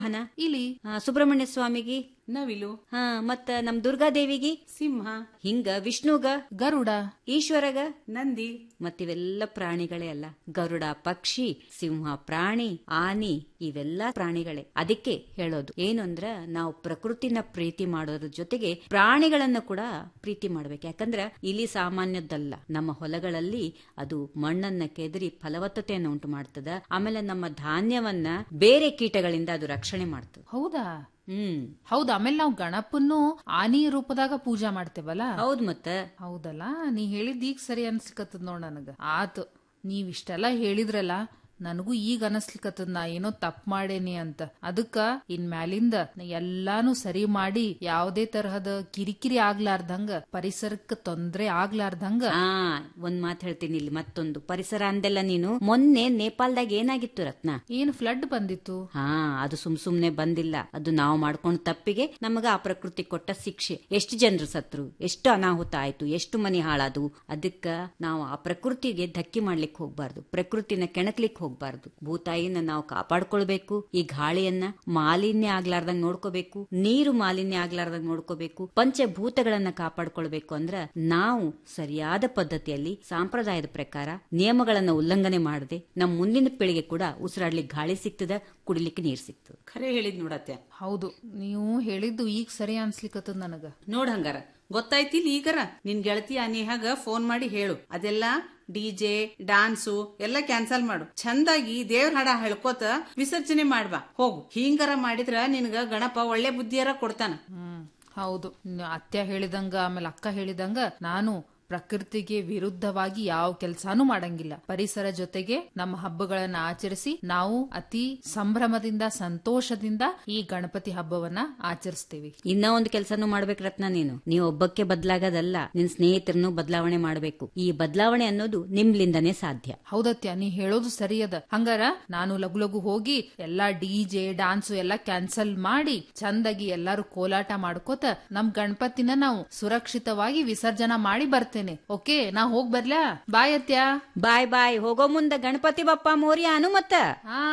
ಹನ ಇಲಿ ಆ, ಸುಬ್ರಹ್ಮಣ್ಯ ಸ್ವಾಮಿಗಿ ನವಿಲು ಹಾ ಮತ್ತ ನಮ್ ದುರ್ಗಾದೇವಿಗಿ ಸಿಂಹ ಹಿಂಗ ವಿಷ್ಣುಗ ಗರುಡ ಈಶ್ವರಗ ನಂದಿ ಮತ್ತಿವೆಲ್ಲ ಪ್ರಾಣಿಗಳೇ ಅಲ್ಲ ಗರುಡ ಪಕ್ಷಿ ಸಿಂಹ ಪ್ರಾಣಿ ಆನಿ ಇವೆಲ್ಲ ಪ್ರಾಣಿಗಳೇ ಅದಕ್ಕೆ ಹೇಳೋದು ಏನು ಅಂದ್ರ ನಾವು ಪ್ರಕೃತಿನ ಪ್ರೀತಿ ಮಾಡೋದ್ರ ಜೊತೆಗೆ ಪ್ರಾಣಿಗಳನ್ನ ಕೂಡ ಪ್ರೀತಿ ಮಾಡ್ಬೇಕು ಯಾಕಂದ್ರ ಇಲ್ಲಿ ಸಾಮಾನ್ಯದ್ದಲ್ಲ ನಮ್ಮ ಹೊಲಗಳಲ್ಲಿ ಅದು ಮಣ್ಣನ್ನ ಕೆದರಿ ಫಲವತ್ತತೆಯನ್ನು ಉಂಟು ಮಾಡ್ತದ ಆಮೇಲೆ ನಮ್ಮ ಧಾನ್ಯವನ್ನ ಬೇರೆ ಕೀಟಗಳಿಂದ ಅದು ರಕ್ಷಣೆ ಮಾಡ್ತದ ಹೌದಾ ಹ್ಮ್ ಹೌದು ಆಮೇಲೆ ನಾವು ಗಣಪನ್ನು ಆನಿ ರೂಪದಾಗ ಪೂಜಾ ಮಾಡ್ತೇವಲ್ಲ ಹೌದ್ ಮತ್ತ ಹೌದಲ್ಲ ನೀ ಹೇಳಿದ್ ಈಗ ಸರಿ ಅನ್ಸ್ಲಿಕತ್ತದ ನೋಡ್ ನನಗ ಆತು ನೀವಿಷ್ಟೆಲ್ಲ ಹೇಳಿದ್ರಲ್ಲ ನನಗೂ ಈಗ ಅನಸ್ಲಿಕತ್ತದ ನಾ ಏನೋ ತಪ್ಪು ಮಾಡೇನಿ ಅಂತ ಅದಕ್ಕ ಇನ್ ಮ್ಯಾಲಿಂದ ನಾ ಎಲ್ಲಾನು ಸರಿ ಮಾಡಿ ಯಾವುದೇ ತರಹದ ಕಿರಿಕಿರಿ ಆಗ್ಲಾರ್ದಂಗ ಪರಿಸರಕ್ಕೆ ತೊಂದ್ರೆ ಆಗ್ಲಾರ್ದಂಗ ಆ ಒಂದ್ ಮಾತು ಹೇಳ್ತೀನಿ ಇಲ್ಲಿ ಮತ್ತೊಂದು ಪರಿಸರ ಅಂದೆಲ್ಲ ನೀನು ಮೊನ್ನೆ ನೇಪಾಳದಾಗ ಏನಾಗಿತ್ತು ರತ್ನ ಏನ್ ಫ್ಲಡ್ ಬಂದಿತ್ತು ಹಾ ಅದು ಸುಮ್ ಸುಮ್ನೆ ಬಂದಿಲ್ಲ ಅದು ನಾವು ಮಾಡ್ಕೊಂಡ್ ತಪ್ಪಿಗೆ ನಮಗ ಆ ಪ್ರಕೃತಿ ಕೊಟ್ಟ ಶಿಕ್ಷೆ ಎಷ್ಟು ಜನರು ಸತ್ರು ಎಷ್ಟು ಅನಾಹುತ ಆಯ್ತು ಎಷ್ಟು ಮನಿ ಹಾಳಾದವು ಅದಕ್ಕ ನಾವು ಆ ಪ್ರಕೃತಿಗೆ ಧಕ್ಕೆ ಮಾಡ್ಲಿಕ್ಕೆ ಹೋಗ್ಬಾರ್ದು ಪ್ರಕೃತಿನ ಕೆಣಕ್ಲಿಕ್ಕೆ ಹೋಗ್ಬಾರ್ದು ಭೂತಾಯಿನ ನಾವು ಕಾಪಾಡ್ಕೊಳ್ಬೇಕು ಈ ಗಾಳಿಯನ್ನ ಮಾಲಿನ್ಯ ಆಗ್ಲಾರ್ದಂಗ್ ನೋಡ್ಕೋಬೇಕು ನೀರು ಮಾಲಿನ್ಯ ಆಗ್ಲಾರ್ದಂಗ್ ನೋಡ್ಕೋಬೇಕು ಪಂಚಭೂತಗಳನ್ನ ಕಾಪಾಡ್ಕೊಳ್ಬೇಕು ಅಂದ್ರ ನಾವು ಸರಿಯಾದ ಪದ್ಧತಿಯಲ್ಲಿ ಸಾಂಪ್ರದಾಯದ ಪ್ರಕಾರ ನಿಯಮಗಳನ್ನ ಉಲ್ಲಂಘನೆ ಮಾಡದೆ ನಮ್ಮ ಮುಂದಿನ ಪೀಳಿಗೆ ಕೂಡ ಉಸಿರಾಡ್ಲಿಕ್ಕೆ ಗಾಳಿ ಸಿಗ್ತದ ಕುಡಿಲಿಕ್ಕೆ ನೀರ್ ಸಿಗ್ತದ ಖರೆ ಹೇಳಿದ್ ನೋಡತ್ತೆ ಹೌದು ನೀವು ಹೇಳಿದ್ದು ಈಗ ಸರಿ ಅನ್ಸ್ಲಿಕತ್ತದ ನನಗ ನೋಡ್ ಹಂಗಾರ ಗೊತ್ತಾಯ್ತಿಲ್ ಈಗರ ನಿನ್ ಗೆಳತಿ ಅನೇಹಾಗ ಫೋನ್ ಮಾಡಿ ಹೇಳು ಅದೆಲ್ಲ ಡಿಜೆ ಡಾನ್ಸು ಎಲ್ಲ ಕ್ಯಾನ್ಸಲ್ ಮಾಡು ಚಂದಾಗಿ ದೇವ್ರ ಹಾಡ ಹೇಳ್ಕೋತ ವಿಸರ್ಜನೆ ಮಾಡ್ಬಾ ಹೋಗು ಹಿಂಗಾರ ಮಾಡಿದ್ರ ನಿನ್ಗ ಗಣಪ ಒಳ್ಳೆ ಬುದ್ಧಿಯಾರ ಕೊಡ್ತಾನ ಹ್ಮ್ ಹೌದು ನ- ಅತ್ಯ ಹೇಳಿದಂಗ ಆಮೇಲೆ ಅಕ್ಕ ಹೇಳಿದಂಗ ನಾನು ಪ್ರಕೃತಿಗೆ ವಿರುದ್ಧವಾಗಿ ಯಾವ ಕೆಲ್ಸಾನು ಮಾಡಂಗಿಲ್ಲ ಪರಿಸರ ಜೊತೆಗೆ ನಮ್ಮ ಹಬ್ಬಗಳನ್ನ ಆಚರಿಸಿ ನಾವು ಅತಿ ಸಂಭ್ರಮದಿಂದ ಸಂತೋಷದಿಂದ ಈ ಗಣಪತಿ ಹಬ್ಬವನ್ನ ಆಚರಿಸ್ತೀವಿ ಇನ್ನ ಒಂದು ಕೆಲಸನೂ ಮಾಡ್ಬೇಕು ರತ್ನ ನೀನು ನೀವು ಒಬ್ಬಕ್ಕೆ ಬದಲಾಗೋದಲ್ಲ ನಿನ್ ಸ್ನೇಹಿತರನ್ನು ಬದಲಾವಣೆ ಮಾಡಬೇಕು ಈ ಬದಲಾವಣೆ ಅನ್ನೋದು ನಿಮ್ಲಿಂದನೇ ಸಾಧ್ಯ ಹೌದತ್ಯ ನೀ ಹೇಳೋದು ಸರಿ ಅದ ಹಂಗಾರ ನಾನು ಲಗು ಲಗು ಹೋಗಿ ಎಲ್ಲಾ ಡಿಜೆ ಡಾನ್ಸು ಎಲ್ಲಾ ಕ್ಯಾನ್ಸಲ್ ಮಾಡಿ ಚಂದಾಗಿ ಎಲ್ಲಾರು ಕೋಲಾಟ ಮಾಡ್ಕೋತ ನಮ್ ಗಣಪತಿನ ನಾವು ಸುರಕ್ಷಿತವಾಗಿ ವಿಸರ್ಜನಾ ಮಾಡಿ ಬರ್ತೇನೆ ಓಕೆ ನಾ ಹೋಗ್ ಬರ್ಲಾ ಬಾಯ್ ಅತ್ಯ ಬಾಯ್ ಬಾಯ್ ಹೋಗೋ ಮುಂದ ಗಣಪತಿ ಬಪ್ಪ ಮೋರ್ಯ ಅನು ಮತ್ತ ಹಾ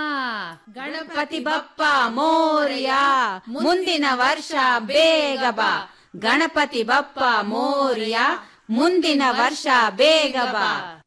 ಗಣಪತಿ ಬಪ್ಪ ಮೋರ್ಯ ಮುಂದಿನ ವರ್ಷ ಬೇಗ ಬಾ ಗಣಪತಿ ಬಪ್ಪ ಮೋರ್ಯ ಮುಂದಿನ ವರ್ಷ ಬೇಗ ಬಾ